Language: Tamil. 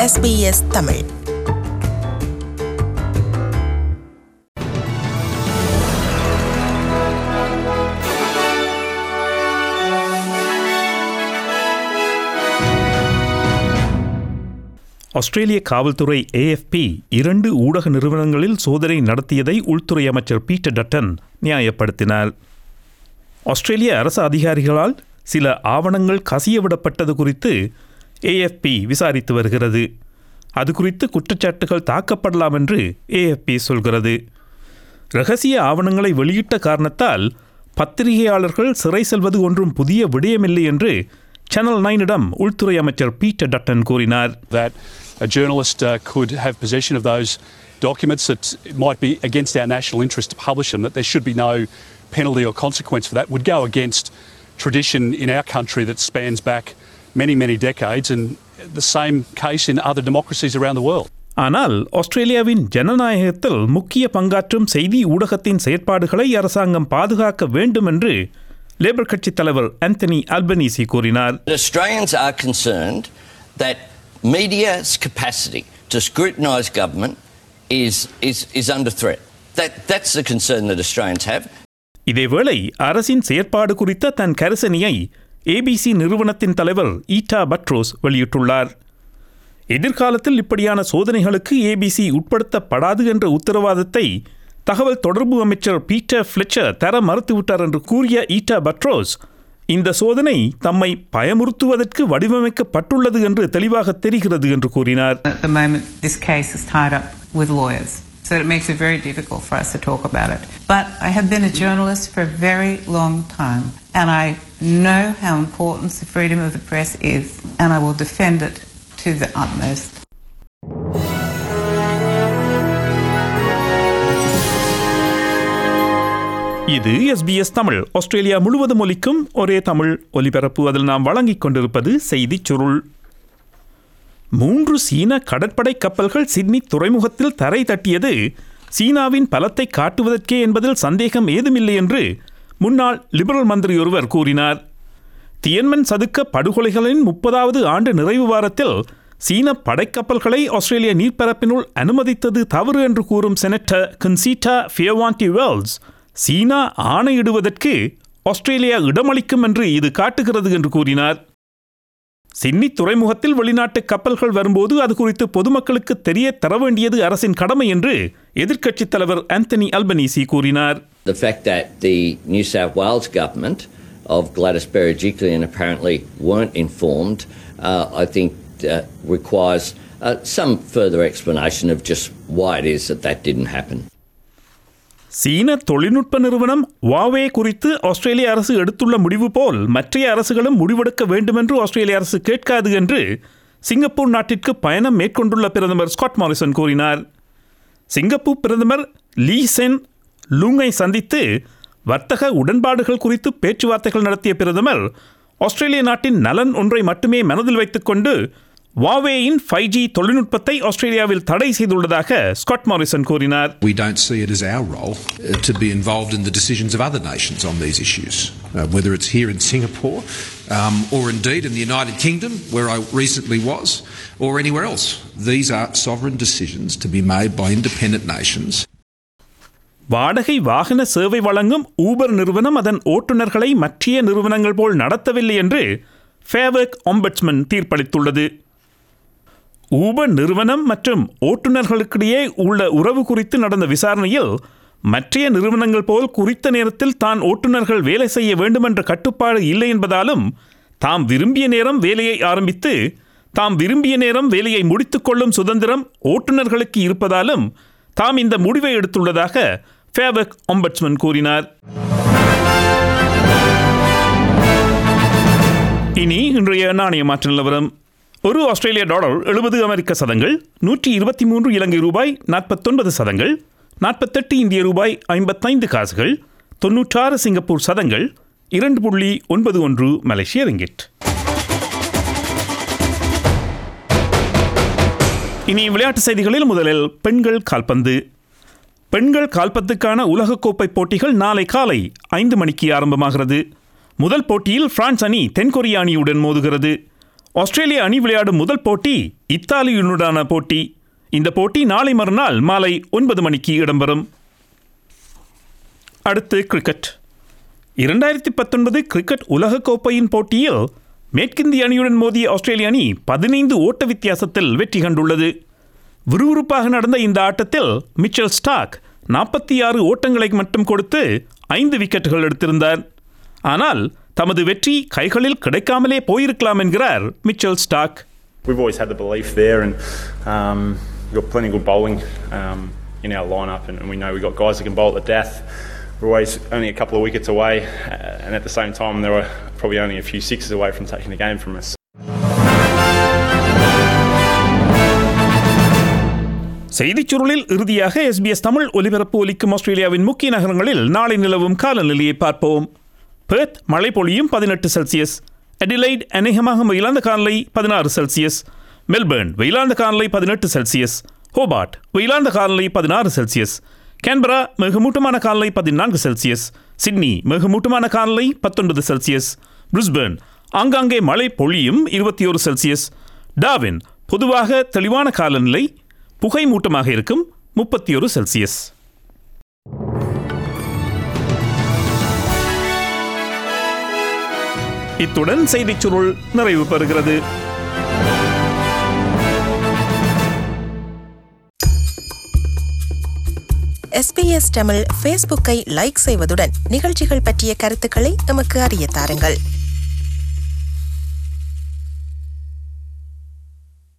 SBS தமிழ் ஆஸ்திரேலிய காவல்துறை ஏஎஃப்பி இரண்டு ஊடக நிறுவனங்களில் சோதனை நடத்தியதை உள்துறை அமைச்சர் பீட்டர் டட்டன் நியாயப்படுத்தினார் ஆஸ்திரேலிய அரசு அதிகாரிகளால் சில ஆவணங்கள் கசியவிடப்பட்டது குறித்து ஏஎஃப்பி விசாரித்து வருகிறது அது குறித்து குற்றச்சாட்டுகள் தாக்கப்படலாம் என்று ஏஎஃப்பி சொல்கிறது ரகசிய ஆவணங்களை வெளியிட்ட காரணத்தால் பத்திரிகையாளர்கள் சிறை செல்வது ஒன்றும் புதிய விடயமில்லை என்று சேனல் நைனிடம் உள்துறை அமைச்சர் பீட்டர் டட்டன் கூறினார் that a journalist uh, could have possession of those documents that it might be against our national interest to publish them, that there should be no penalty or consequence for that, would go against tradition in our country that spans back many, many decades, and the same case in other democracies around the world. ஆனால் ஆஸ்திரேலியாவின் ஜனநாயகத்தில் முக்கிய பங்காற்றும் செய்தி ஊடகத்தின் செயற்பாடுகளை அரசாங்கம் பாதுகாக்க வேண்டும் என்று லேபர் கட்சித் தலைவர் ஆந்தனி அல்பனீசி கூறினார் But Australians are concerned that media's capacity to scrutinise government is, is, is under threat. That, that's the concern that Australians have. இதேவேளை அரசின் செயற்பாடு குறித்த தன் கரிசனையை ஏபிசி நிறுவனத்தின் தலைவர் ஈட்டா பட்ரோஸ் வெளியிட்டுள்ளார் எதிர்காலத்தில் இப்படியான சோதனைகளுக்கு ஏபிசி உட்படுத்தப்படாது என்ற உத்தரவாதத்தை தகவல் தொடர்பு அமைச்சர் பீட்டர் ஃபிளெச்சர் தர மறுத்துவிட்டார் என்று கூறிய ஈட்டா பட்ரோஸ் இந்த சோதனை தம்மை பயமுறுத்துவதற்கு வடிவமைக்கப்பட்டுள்ளது என்று தெளிவாக தெரிகிறது என்று கூறினார் At the moment, this case is tied up with lawyers, so it makes it very difficult for us to talk about it. But I have been a journalist for a very long time, and I know how important the freedom of the press is, and I will defend it to the utmost. இது எஸ்பிஎஸ் தமிழ் ஆஸ்திரேலியா முழுவதும் ஒலிக்கும் ஒரே தமிழ் ஒலிபரப்பு அதில் நாம் வழங்கிக் கொண்டிருப்பது செய்திச் சுருள் மூன்று சீன கடற்படை கப்பல்கள் சிட்னி துறைமுகத்தில் தரை தட்டியது சீனாவின் பலத்தை காட்டுவதற்கே என்பதில் சந்தேகம் ஏதுமில்லை என்று முன்னாள் லிபரல் மந்திரி ஒருவர் கூறினார் தியன்மன் சதுக்க படுகொலைகளின் முப்பதாவது ஆண்டு நிறைவு வாரத்தில் சீன படைக்கப்பல்களை ஆஸ்திரேலிய நீர்ப்பரப்பினுள் அனுமதித்தது தவறு என்று கூறும் செனட்டர் கன்சீட்டா ஃபியவாண்டி வெல்ஸ் சீனா ஆணையிடுவதற்கு ஆஸ்திரேலியா இடமளிக்கும் என்று இது காட்டுகிறது என்று கூறினார் சிட்னி துறைமுகத்தில் வெளிநாட்டு கப்பல்கள் வரும்போது அது குறித்து பொதுமக்களுக்கு தெரிய தர வேண்டியது அரசின் கடமை என்று எதிர்க்கட்சித் தலைவர் ஆந்தனி அல்பனீசி கூறினார் The fact that the New South Wales government of Gladys Berejiklian apparently weren't informed, uh, I think uh, requires uh, some further explanation of just why it is that that didn't happen. சீன தொழில்நுட்ப நிறுவனம் வாவே குறித்து ஆஸ்திரேலிய அரசு எடுத்துள்ள முடிவு போல் மற்றைய அரசுகளும் முடிவெடுக்க வேண்டுமென்று ஆஸ்திரேலிய அரசு கேட்காது என்று சிங்கப்பூர் நாட்டிற்கு பயணம் மேற்கொண்டுள்ள பிரதமர் ஸ்காட் மாரிசன் கூறினார் சிங்கப்பூர் பிரதமர் லீ சென் லூங்கை சந்தித்து வர்த்தக உடன்பாடுகள் குறித்து பேச்சுவார்த்தைகள் நடத்திய பிரதமர் ஆஸ்திரேலிய நாட்டின் நலன் ஒன்றை மட்டுமே மனதில் வைத்துக்கொண்டு வாவேயின் ஃபைவ் ஜி தொழில்நுட்பத்தை ஆஸ்திரேலியாவில் தடை செய்துள்ளதாக ஸ்காட் மாரிசன் கூறினார் We don't see it as our role uh, to be involved in the decisions of other nations on these issues, uh, whether it's here in Singapore um, or indeed in the United Kingdom, where I recently was, or anywhere else. These are sovereign decisions to be made by independent nations. வாடகை வாகன சேவை வழங்கும் ஊபர் நிறுவனம் அதன் ஓட்டுநர்களை மற்றைய நிறுவனங்கள் போல் நடத்தவில்லை என்று ஃபேவர்க் ஒம்பட்ஸ்மன் தீர்ப்பளித்துள்ளது ஊபர் நிறுவனம் மற்றும் ஓட்டுநர்களுக்கிடையே உள்ள உறவு குறித்து நடந்த விசாரணையில் மற்றைய நிறுவனங்கள் போல் குறித்த நேரத்தில் தான் ஓட்டுநர்கள் வேலை செய்ய வேண்டுமென்ற கட்டுப்பாடு இல்லை என்பதாலும் தாம் விரும்பிய நேரம் வேலையை ஆரம்பித்து தாம் விரும்பிய நேரம் வேலையை முடித்துக்கொள்ளும் சுதந்திரம் ஓட்டுநர்களுக்கு இருப்பதாலும் தாம் இந்த முடிவை எடுத்துள்ளதாக ஃபேவர்க் ஒம்பட்ஸ்மன் கூறினார் இனி இன்றைய நாணய மாற்ற நிலவரம் ஒரு ஆஸ்திரேலிய டாலர் எழுபது அமெரிக்க சதங்கள் நூற்றி இருபத்தி மூன்று இலங்கை ரூபாய் நாற்பத்தொன்பது சதங்கள் நாற்பத்தெட்டு இந்திய ரூபாய் ஐம்பத்தைந்து காசுகள் தொன்னூற்றாறு சிங்கப்பூர் சதங்கள் இரண்டு புள்ளி ஒன்பது ஒன்று மலேசிய ரிங்கிட் இனி விளையாட்டு செய்திகளில் முதலில் பெண்கள் கால்பந்து பெண்கள் கால்பந்துக்கான உலகக்கோப்பை போட்டிகள் நாளை காலை ஐந்து மணிக்கு ஆரம்பமாகிறது முதல் போட்டியில் பிரான்ஸ் அணி தென்கொரிய அணியுடன் மோதுகிறது ஆஸ்திரேலிய அணி விளையாடும் முதல் போட்டி இத்தாலியுடனான போட்டி இந்த போட்டி நாளை மறுநாள் மாலை ஒன்பது மணிக்கு இடம்பெறும் அடுத்து கிரிக்கெட் இரண்டாயிரத்தி பத்தொன்பது கிரிக்கெட் உலகக்கோப்பையின் போட்டியில் மேற்கிந்திய அணியுடன் மோதிய ஆஸ்திரேலிய அணி பதினைந்து ஓட்ட வித்தியாசத்தில் வெற்றி கண்டுள்ளது விறுவிறுப்பாக நடந்த இந்த ஆட்டத்தில் மிச்சல் ஸ்டாக் நாற்பத்தி ஆறு ஓட்டங்களை மட்டும் கொடுத்து ஐந்து விக்கெட்டுகள் எடுத்திருந்தார் ஆனால் தமது வெற்றி கைகளில் கிடைக்காமலே போயிருக்கலாம் என்கிறார் Mitchell Starc We've always had the belief there, and um, we've got plenty of good bowling um, in our lineup, and, and we know we've got guys that can bowl at death. We're always only a couple of wickets away, uh, and at the same time, there were probably only a few sixes away from taking the game from us. செய்திச் சுருளில் இறுதியாக எஸ்பிஎஸ் தமிழ் ஒலிபரப்பு ஒலிக்கும் ஆஸ்திரேலியாவின் முக்கிய நகரங்களில் நாளை நிலவும் காலநிலையை பார்ப்போம் பெர்த் மழை பொழியும் பதினெட்டு செல்சியஸ் அடிலைட் அநேகமாக வெயிலாந்த காலநிலை பதினாறு செல்சியஸ் மெல்பர்ன் வெயிலாந்த காலநிலை பதினெட்டு செல்சியஸ் ஹோபார்ட் வெயிலாந்த காலநிலை பதினாறு செல்சியஸ் கேன்பரா மிகமூட்டமான காலநிலை பதினான்கு செல்சியஸ் சிட்னி மிகமூட்டமான காலநிலை பத்தொன்பது செல்சியஸ் பிரிஸ்பர்ன் ஆங்காங்கே மழை பொழியும் இருபத்தி ஒரு செல்சியஸ் டாவின் பொதுவாக தெளிவான காலநிலை புகை மூட்டமாக இருக்கும் முப்பத்தி ஒரு செல்சியஸ் இத்துடன் செய்திச் சுருள் நிறைவு பெறுகிறது எஸ்பிஎஸ் தமிழ் ஃபேஸ்புக்கை லைக் செய்வதுடன் நிகழ்ச்சிகள் பற்றிய கருத்துக்களை எமக்கு அறிய தாருங்கள்